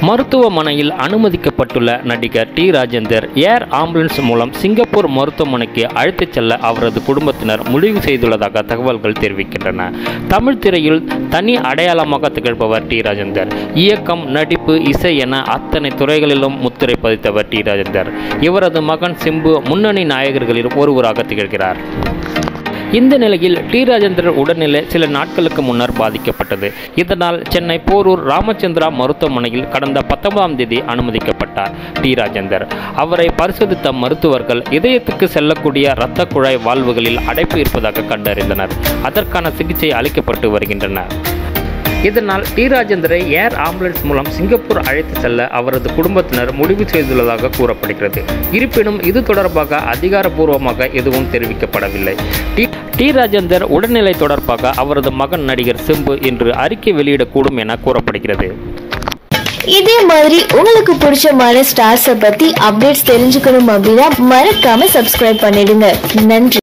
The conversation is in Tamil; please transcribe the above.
மருத்துவமனையில் அனுமதிக்கப்பட்டுள்ள நடிகர் டி ராஜேந்தர் ஏர் ஆம்புலன்ஸ் மூலம் சிங்கப்பூர் மருத்துவமனைக்கு அழைத்துச் செல்ல அவரது குடும்பத்தினர் முடிவு செய்துள்ளதாக தகவல்கள் தெரிவிக்கின்றன தமிழ் திரையில் தனி அடையாளமாக திகழ்பவர் டி ராஜேந்தர் இயக்கம் நடிப்பு இசை என அத்தனை துறைகளிலும் முத்திரை பதித்தவர் டி ராஜேந்தர் இவரது மகன் சிம்பு முன்னணி நாயகர்களில் ஒருவராக திகழ்கிறார் இந்த நிலையில் டி ராஜேந்தர் உடல்நிலை சில நாட்களுக்கு முன்னர் பாதிக்கப்பட்டது இதனால் சென்னை போரூர் ராமச்சந்திரா மருத்துவமனையில் கடந்த பத்தொன்பதாம் தேதி அனுமதிக்கப்பட்டார் டி ராஜேந்தர் அவரை பரிசோதித்த மருத்துவர்கள் இதயத்துக்கு செல்லக்கூடிய இரத்த குழாய் வால்வுகளில் அடைப்பு இருப்பதாக கண்டறிந்தனர் அதற்கான சிகிச்சை அளிக்கப்பட்டு வருகின்றன இதனால் டி ராஜேந்தரை ஏர் ஆம்புலன்ஸ் மூலம் சிங்கப்பூர் அழைத்து செல்ல அவரது குடும்பத்தினர் முடிவு செய்துள்ளதாக கூறப்படுகிறது இருப்பினும் இது தொடர்பாக அதிகாரப்பூர்வமாக எதுவும் தெரிவிக்கப்படவில்லை டி டி ராஜேந்தர் உடல்நிலை தொடர்பாக அவரது மகன் நடிகர் சிம்பு இன்று அறிக்கை வெளியிடக்கூடும் என கூறப்படுகிறது இதே மாதிரி உங்களுக்கு பிடிச்சமான ஸ்டார்ஸை பத்தி அப்டேட்ஸ் தெரிஞ்சுக்கணும் அப்படின்னா மறக்காம சப்ஸ்கிரைப் பண்ணிடுங்க நன்றி